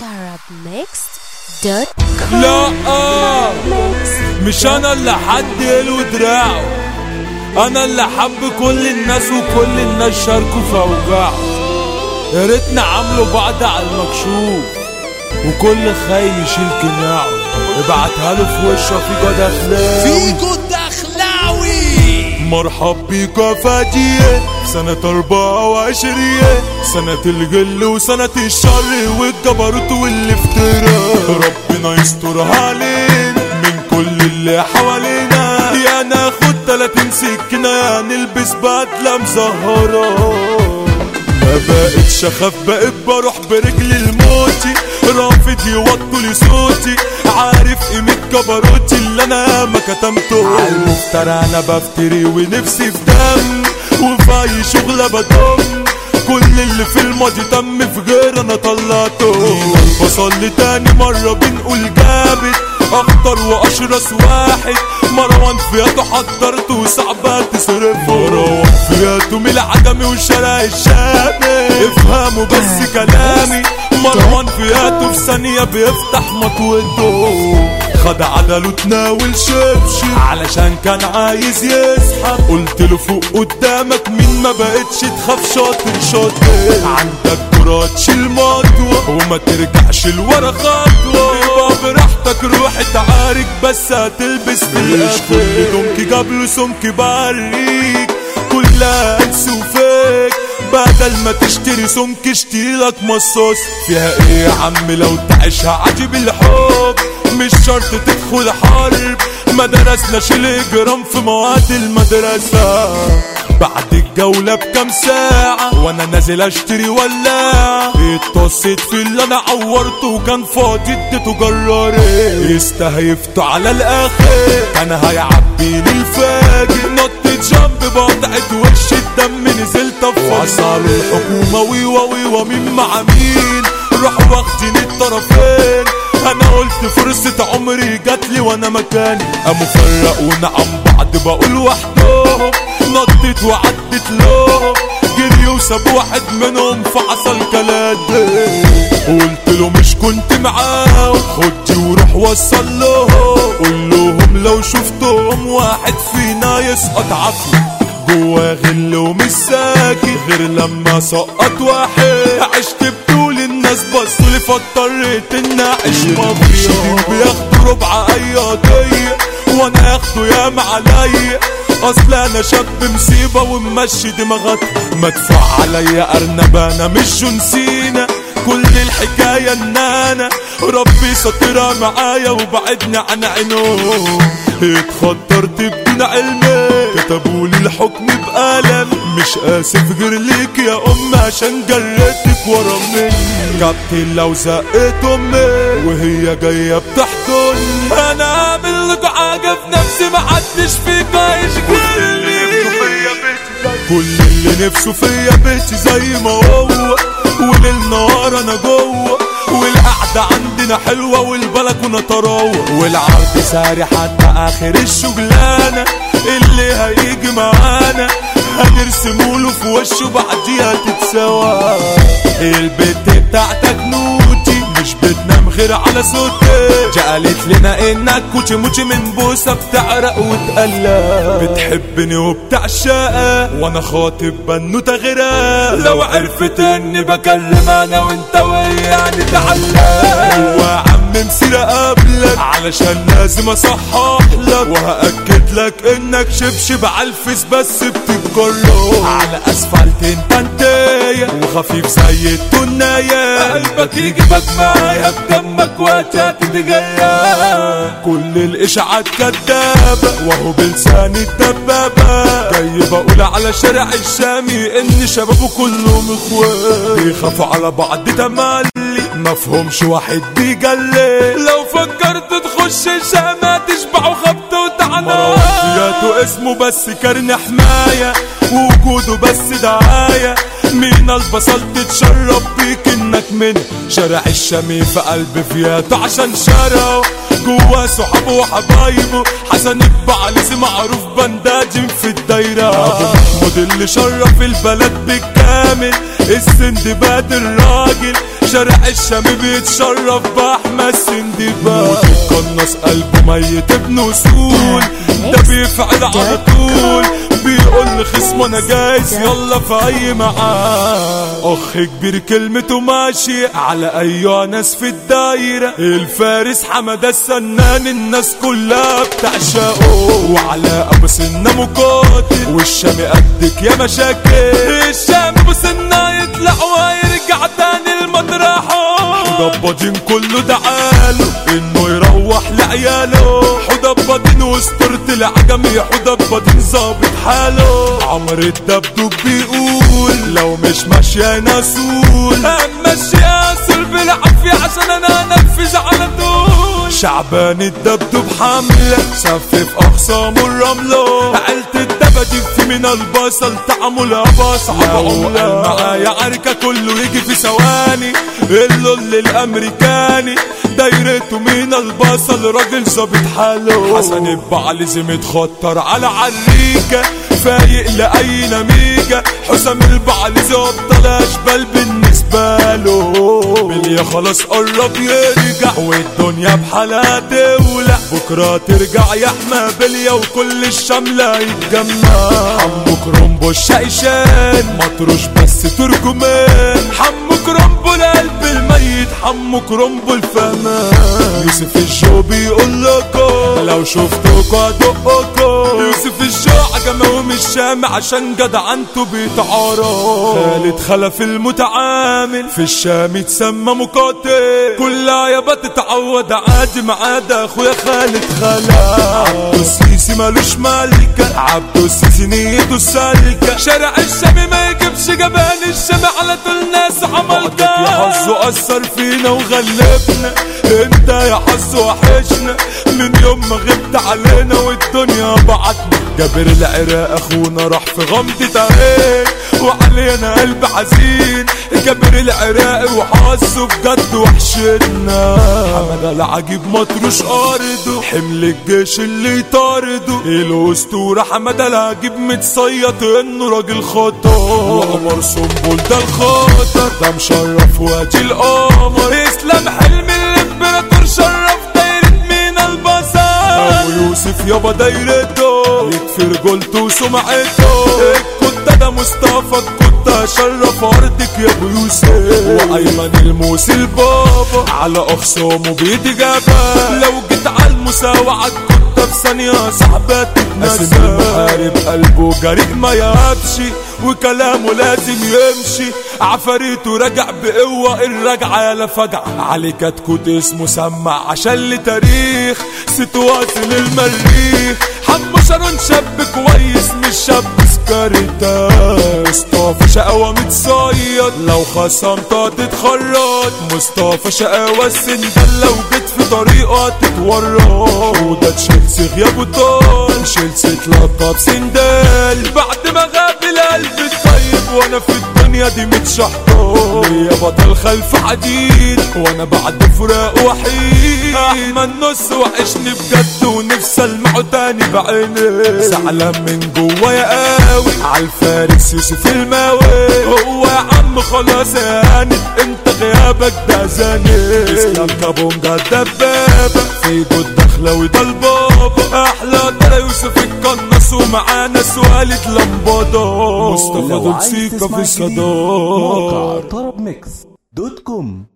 tarabmixed.com لا آه مش انا اللي حد له دراعه انا اللي حب كل الناس وكل الناس شاركوا في اوجاعه يا ريتنا عاملوا بعض على المكشوف وكل خاين يشيل قناعه ابعتها له في وشه في جد اخلاقي فيكو الدخلاوي مرحب بيك يا فادية سنة أربعة وعشرية سنة الغل وسنة الشر والجبروت والافتراء ربنا يسترها علينا من كل اللي حوالينا يا ناخد تلاتين سكينة يا نلبس بدلة مزهرة ما بقتش اخاف بقيت بروح برجلي الموتي رافض يوطوا لي صوتي عارف قيمة جبروتي اللي انا ما كتمته عالمفترى انا بفتري ونفسي في دم وفي اي شغلة بدم كل اللي في الماضي تم في غير انا طلعته بصلي تاني مرة بنقول جابت اخطر واشرس واحد مروان فياته حضرته وصعبة تصرفه مروان فياته من العجمي والشارع الشامي افهموا بس كلامي مروان فياته في ثانية بيفتح مطوته خد عدله تناول شبشب علشان كان عايز يسحب قلت له فوق قدامك مين ما بقتش تخاف شاطر شاطر عندك كرة تشيل مطوة وما ترجعش لورا خطوة يبقى براحتك روح اتعارك بس هتلبس في الاخر كل دونكي جاب له سمك بريك كلها انس وفيك بدل ما تشتري سمك اشتري لك مصاص فيها ايه يا عم لو تعيشها عجيب الحب مش شرط تدخل حرب ما درسناش الاجرام في مواد المدرسة بعد الجولة بكام ساعة وانا نازل اشتري ولاعة اتصيت في اللي انا عورته وكان فاضي اديته جراري استهيفته على الاخر كان هيعبي لي الفاجر نطت جنب بقطعت وش الدم نزلت افصل الحكومة ويوا ويوا مين مع مين راحوا واخدين الطرفين انا قلت فرصة عمري جاتلي وانا مكاني قاموا فرقونا عن بعض بقول وحدهم نطت وعدت لهم جري وساب واحد منهم فحصل كلاتي قلت له مش كنت معاهم خدي وروح وصل لهم قول لهم لو شفتهم واحد فينا يسقط عافية جوا غل ومش ساكت غير لما سقط واحد عشت بطول الناس بصوا لي فاضطريت اني اعيش مافيا بياخدوا ربع اي قضية وانا ياخدوا ياما عليا اصل انا شاب مصيبة وممشي دماغك مدفوع عليا ارنب انا مش جون سينا كل الحكاية ان انا ربي سطرها معايا وبعدني عن عينه اتخطرت بدون علمي كتبولي الحكم بقلم مش اسف غير ليك يا ام عشان جريتك ورا مني كابتن لو زقيت امي وهي جايه بتحضني انا اعمل لك حاجه في نفسي محدش فيك هيشغلني كل اللي نفسه فيا بيتي زي ما هو وليل نهار انا جوه والقعدة عندنا حلوة والبلكونة طراوة والعرض ساري حتى اخر الشغلانة اللي هيجي معانا هنرسموله في وشه بعديها تتسوى البت بتاعتك نوتي مش بتنام غير على صوتي جا قالت لنا انك كوتشي موتشي من بوسه بتعرق وتقلق بتحبني وبتعشقها وانا خاطب بنوته غيرها لو عرفت اني بكلم انا وانت وهي يعني تعلق هو يا عم مسيرة قبلك علشان لازم اصحح لك وهأكد لك انك شبشب عالفيس بس بتتجرب على اسفلت انت انتايه وخفيف زي التناية قلبك يجيبك معايا بدمك وقتها تتجرى كل الاشاعات كدابة وهو بلساني الدبابة جاي بقول على شارع الشامي ان شبابه كلهم اخوات بيخافوا على بعض تملي مفهومش واحد بيجلي لو فكرت تخش الشامة تشبعوا خبط وتعنى فياته اسمه بس كرن حماية ووجوده بس دعاية مين البصل تتشرب بيك انك من شارع الشامي في قلب فياته عشان شارعه جوا صحابه وحبايبه حسن البعليسي معروف بنداجم في الدايرة ابو محمود اللي شرف البلد بالكامل السندباد الراجل شارع الشام بيتشرف باحمد سندباد قنص قلبه ميت ابن اصول ده بيفعل على طول بيقول لخصمه انا جايز يلا في اي معاه اخ كبير كلمته ماشي على اي ناس في الدايرة الفارس حمد السنان الناس كلها بتعشقه وعلى ابو سنة مقاتل والشام قدك يا مشاكل الشام ابو سنة يطلع ويرجع تاني المطرحه حدبضين كله دعاله انه يروح لعياله حدبضين وسطرة العجمي حدبضين ظابط حاله عمر الدبدوب بيقول لو مش ماشية نسول امشي اسر بالعافية عشان انا انفذ على طول شعبان الدبدوب حملة سفف اخصامه الرملة عيلة الدبدي في من البصل تعملها بصعب معايا عركة كله يجي في ثواني اللول الامريكاني دايرته من البصل راجل ظابط حاله حسن البعل زم يتخطر على عريكة فايق لأي نميجة حسام البعل ظبط اشبال بالنسبة له بليا خلاص قرب يرجع والدنيا بحالها تولع بكرة ترجع يا احمى بليا وكل الشملة يتجمع حمو كرومبو الشايشان مطروش بس ترجمان حمو كرومبو القلب الميت حمو كرومبو الفهمان يوسف الشو بيقول لكم لو شفتوكوا ادقكم يوسف الشو عجمة ومش شامع عشان جدعنته بيتعارض خالد خلف المتعامل في الشام يتسمى مقاتل كلها يابا تتعود عادي ما عدا اخويا خالد خلا عبدو السيسي مالوش مالكة عبدو السيسي نيته سالكة شارع الشام ما يجيبش جبان الشام على طول ناس عملكة يا حظه أثر فينا وغلبنا انت يا حظ وحشنا من يوم ما غبت علينا والدنيا بعتنا جابر العراق اخونا راح في غمضة عين وعلينا قلب حزين جابر العراق وحاسه بجد وحشنا حمد العجيب مطروش ارضه حمل الجيش اللي يطارده الاسطورة حمد العجيب متصيط انه راجل خطر وقمر سنبل ده الخطر ده مشرف وادي القمر اسلام حلم الامبراطور شرف دايرة مين البصر ابو يوسف يابا دايرته يكفي رجولته وسمعته الكنت ده مصطفى الكنت شرف ارضك يا ابو يوسف وايمن الموسي البابا على اخصامه بيدي جبل لو جيت على المساوعة كنت في ثانية صاحبات تتنسى المحارب قلبه جريء ما يهبش وكلامه لازم يمشي عفاريته رجع بقوة الرجعة يا فجعة علي كتكوت اسمه سمع عشان لتاريخ ست واصل المريخ حمو شارون شاب كويس مش شاب سكرتا مصطفى شقاوة متصيد لو خصمتها تتخرط مصطفى شقاوة السندال لو جيت في طريقة تتورط وده تشيلسي غيابه طال تشيلسي اتلقب سندال بعد ما غاب القلب الطيب وانا في الدنيا دي متشحطط ليا بطل خلف حديد وانا بعد فراق وحيد احمد نص وحشني بجد ونفسي المعه تاني بعيني زعلان من جوا يا قاوي عالفارس يوسف الماوي هو يا عم خلاص يا هانت انت غيابك ده زاني اسلام كابونجا الدبابة في جود دخلوي ده البابا احلى ترى يوسف القناص ومعانا سؤالة لمبادة مصطفى لو دول عايز سيكا تسمع في جديد موقع الصدار طرب ميكس دوت كوم